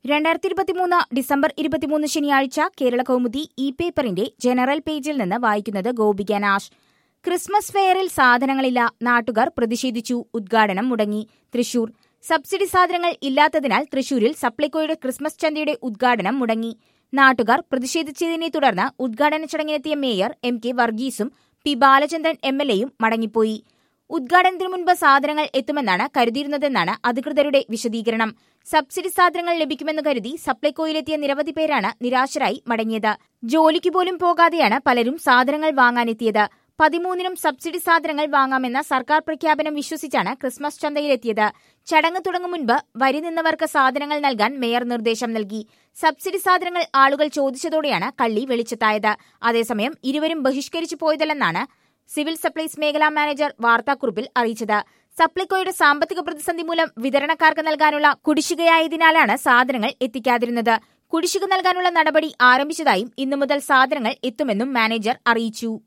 രണ്ടായിരത്തി ഇരുപത്തിമൂന്ന് ഡിസംബർ ഇരുപത്തിമൂന്ന് ശനിയാഴ്ച കേരള കൗമുദി ഇ പേപ്പറിന്റെ ജനറൽ പേജിൽ നിന്ന് വായിക്കുന്നത് ഗോപിക നാഷ് ക്രിസ്മസ് ഫെയറിൽ സാധനങ്ങളില്ല നാട്ടുകാർ പ്രതിഷേധിച്ചു ഉദ്ഘാടനം മുടങ്ങി തൃശൂർ സബ്സിഡി സാധനങ്ങൾ ഇല്ലാത്തതിനാൽ തൃശൂരിൽ സപ്ലൈകോയുടെ ക്രിസ്മസ് ചന്തയുടെ ഉദ്ഘാടനം മുടങ്ങി നാട്ടുകാർ പ്രതിഷേധിച്ചതിനെ തുടർന്ന് ഉദ്ഘാടന ചടങ്ങിനെത്തിയ മേയർ എം കെ വർഗീസും പി ബാലചന്ദ്രൻ എം എൽ എയും മടങ്ങിപ്പോയി ഉദ്ഘാടനത്തിനു മുൻപ് സാധനങ്ങൾ എത്തുമെന്നാണ് കരുതിയിരുന്നതെന്നാണ് അധികൃതരുടെ വിശദീകരണം സബ്സിഡി സാധനങ്ങൾ ലഭിക്കുമെന്ന് കരുതി സപ്ലൈകോയിലെത്തിയ നിരവധി പേരാണ് നിരാശരായി മടങ്ങിയത് ജോലിക്ക് പോലും പോകാതെയാണ് പലരും സാധനങ്ങൾ വാങ്ങാനെത്തിയത് പതിമൂന്നിനും സബ്സിഡി സാധനങ്ങൾ വാങ്ങാമെന്ന സർക്കാർ പ്രഖ്യാപനം വിശ്വസിച്ചാണ് ക്രിസ്മസ് ചന്തയിലെത്തിയത് ചടങ്ങ് തുടങ്ങും മുൻപ് വരി നിന്നവർക്ക് സാധനങ്ങൾ നൽകാൻ മേയർ നിർദ്ദേശം നൽകി സബ്സിഡി സാധനങ്ങൾ ആളുകൾ ചോദിച്ചതോടെയാണ് കള്ളി വെളിച്ചത്തായത് അതേസമയം ഇരുവരും ബഹിഷ്കരിച്ചു പോയതല്ലെന്നാണ് സിവിൽ സപ്ലൈസ് മേഖലാ മാനേജർ വാർത്താക്കുറിപ്പിൽ അറിയിച്ചത് സപ്ലൈകോയുടെ സാമ്പത്തിക പ്രതിസന്ധി മൂലം വിതരണക്കാർക്ക് നൽകാനുള്ള കുടിശ്ശികയായതിനാലാണ് സാധനങ്ങൾ എത്തിക്കാതിരുന്നത് കുടിശ്ശിക നൽകാനുള്ള നടപടി ആരംഭിച്ചതായും ഇന്നു മുതൽ സാധനങ്ങൾ എത്തുമെന്നും മാനേജർ അറിയിച്ചു